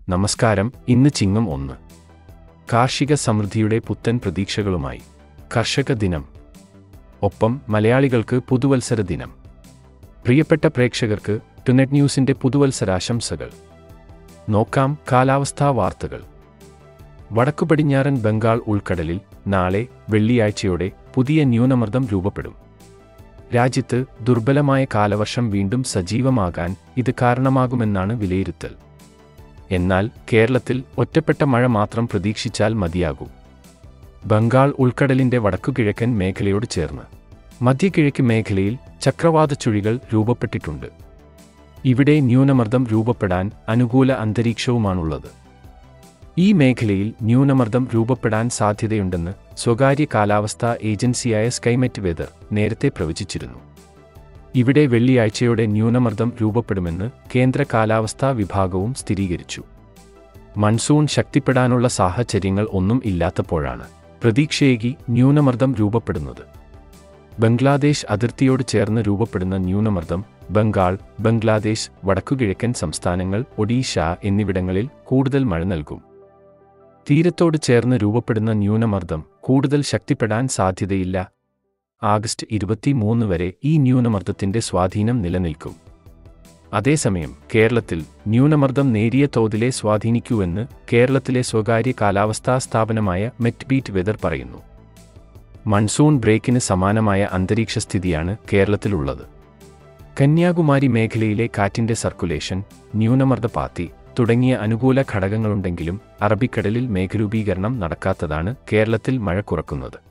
നമസ്കാരം ഇന്ന് ചിങ്ങം ഒന്ന് കാർഷിക സമൃദ്ധിയുടെ പുത്തൻ പ്രതീക്ഷകളുമായി കർഷക ദിനം ഒപ്പം മലയാളികൾക്ക് പുതുവത്സര ദിനം പ്രിയപ്പെട്ട പ്രേക്ഷകർക്ക് ടുനെറ്റ് ന്യൂസിന്റെ പുതുവത്സരാശംസകൾ നോക്കാം കാലാവസ്ഥാ വാർത്തകൾ വടക്കു പടിഞ്ഞാറൻ ബംഗാൾ ഉൾക്കടലിൽ നാളെ വെള്ളിയാഴ്ചയോടെ പുതിയ ന്യൂനമർദ്ദം രൂപപ്പെടും രാജ്യത്ത് ദുർബലമായ കാലവർഷം വീണ്ടും സജീവമാകാൻ ഇത് കാരണമാകുമെന്നാണ് വിലയിരുത്തൽ എന്നാൽ കേരളത്തിൽ ഒറ്റപ്പെട്ട മഴ മാത്രം പ്രതീക്ഷിച്ചാൽ മതിയാകൂ ബംഗാൾ ഉൾക്കടലിന്റെ വടക്കുകിഴക്കൻ മേഖലയോട് ചേർന്ന് മധ്യകിഴക്ക് മേഖലയിൽ ചക്രവാത ചുഴികൾ രൂപപ്പെട്ടിട്ടുണ്ട് ഇവിടെ ന്യൂനമർദ്ദം രൂപപ്പെടാൻ അനുകൂല അന്തരീക്ഷവുമാണുള്ളത് ഈ മേഖലയിൽ ന്യൂനമർദ്ദം രൂപപ്പെടാൻ സാധ്യതയുണ്ടെന്ന് സ്വകാര്യ കാലാവസ്ഥാ ഏജൻസിയായ സ്കൈമെറ്റ് വെതർ നേരത്തെ പ്രവചിച്ചിരുന്നു ഇവിടെ വെള്ളിയാഴ്ചയോടെ ന്യൂനമർദ്ദം രൂപപ്പെടുമെന്ന് കേന്ദ്ര കാലാവസ്ഥാ വിഭാഗവും സ്ഥിരീകരിച്ചു മൺസൂൺ ശക്തിപ്പെടാനുള്ള സാഹചര്യങ്ങൾ ഒന്നും ഇല്ലാത്തപ്പോഴാണ് പ്രതീക്ഷയേകി ന്യൂനമർദ്ദം രൂപപ്പെടുന്നത് ബംഗ്ലാദേശ് അതിർത്തിയോട് ചേർന്ന് രൂപപ്പെടുന്ന ന്യൂനമർദ്ദം ബംഗാൾ ബംഗ്ലാദേശ് വടക്കുകിഴക്കൻ സംസ്ഥാനങ്ങൾ ഒഡീഷ എന്നിവിടങ്ങളിൽ കൂടുതൽ മഴ നൽകും തീരത്തോട് ചേർന്ന് രൂപപ്പെടുന്ന ന്യൂനമർദ്ദം കൂടുതൽ ശക്തിപ്പെടാൻ സാധ്യതയില്ല ആഗസ്റ്റ് ഇരുപത്തിമൂന്ന് വരെ ഈ ന്യൂനമർദ്ദത്തിന്റെ സ്വാധീനം നിലനിൽക്കും അതേസമയം കേരളത്തിൽ ന്യൂനമർദ്ദം നേരിയ തോതിലെ സ്വാധീനിക്കൂവെന്ന് കേരളത്തിലെ സ്വകാര്യ കാലാവസ്ഥാ സ്ഥാപനമായ മെറ്റ്ബീറ്റ് വെതർ പറയുന്നു മൺസൂൺ ബ്രേക്കിന് സമാനമായ അന്തരീക്ഷസ്ഥിതിയാണ് കേരളത്തിലുള്ളത് കന്യാകുമാരി മേഖലയിലെ കാറ്റിന്റെ സർക്കുലേഷൻ ന്യൂനമർദ്ദപാത്തി തുടങ്ങിയ അനുകൂല ഘടകങ്ങളുണ്ടെങ്കിലും അറബിക്കടലിൽ മേഘരൂപീകരണം നടക്കാത്തതാണ് കേരളത്തിൽ മഴ കുറക്കുന്നത്